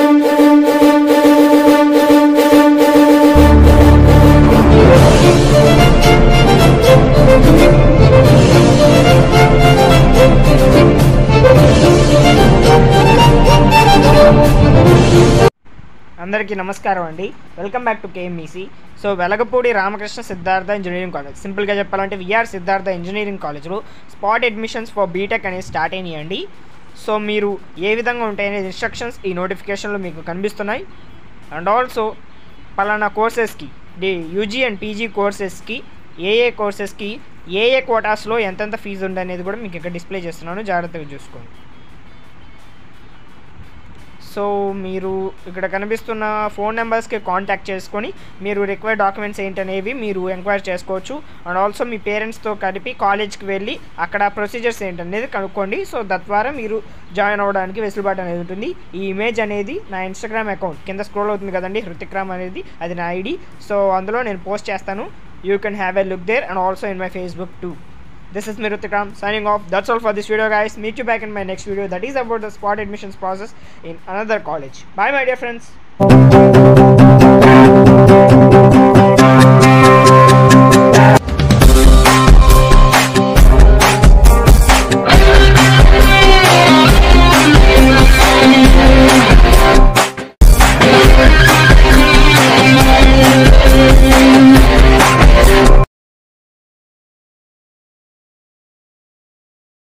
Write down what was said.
అందరికీ నమస్కారం అండి welcome back to KMEC so Velagapudi Ramakrishna Siddhartha engineering college సింపుల్గా చెప్పాలంటే విఆర్ సిద్ధార్థ ఇంజనీరింగ్ కాలేజ్లో స్పాట్ అడ్మిషన్స్ ఫర్ బీటెక్ అనేది స్టార్ట్ అయినాయండి సో మీరు ఏ విధంగా ఉంటాయనే ఇన్స్ట్రక్షన్స్ ఈ నోటిఫికేషన్లో మీకు కనిపిస్తున్నాయి అండ్ ఆల్సో పలానా కోర్సెస్కి డి యూజీ అండ్ పీజీ కోర్సెస్కి ఏ ఏ కోర్సెస్కి ఏ ఏ కోటాస్లో ఎంతెంత ఫీజు ఉంది అనేది కూడా మీకు ఇక్కడ డిస్ప్లే చేస్తున్నాను జాగ్రత్తగా చూసుకోండి సో మీరు ఇక్కడ కనిపిస్తున్న ఫోన్ నెంబర్స్కి కాంటాక్ట్ చేసుకొని మీరు రిక్వైర్డ్ డాక్యుమెంట్స్ ఏంటనేవి మీరు ఎంక్వైరీ చేసుకోవచ్చు అండ్ ఆల్సో మీ పేరెంట్స్తో కలిపి కాలేజ్కి వెళ్ళి అక్కడ ప్రొసీజర్స్ ఏంటనేది కనుక్కోండి సో తద్వారా మీరు జాయిన్ అవ్వడానికి వెసులుబాటు అనేది ఉంటుంది ఈ ఇమేజ్ అనేది నా ఇన్స్టాగ్రామ్ అకౌంట్ కింద స్క్రోల్ అవుతుంది కదండి హృతిక్రామ్ అనేది అది నా ఐడి సో అందులో నేను పోస్ట్ చేస్తాను you can have a look there and also in my Facebook too This is Mirutikram signing off. That's all for this video, guys. Meet you back in my next video that is about the spot admissions process in another college. Bye, my dear friends.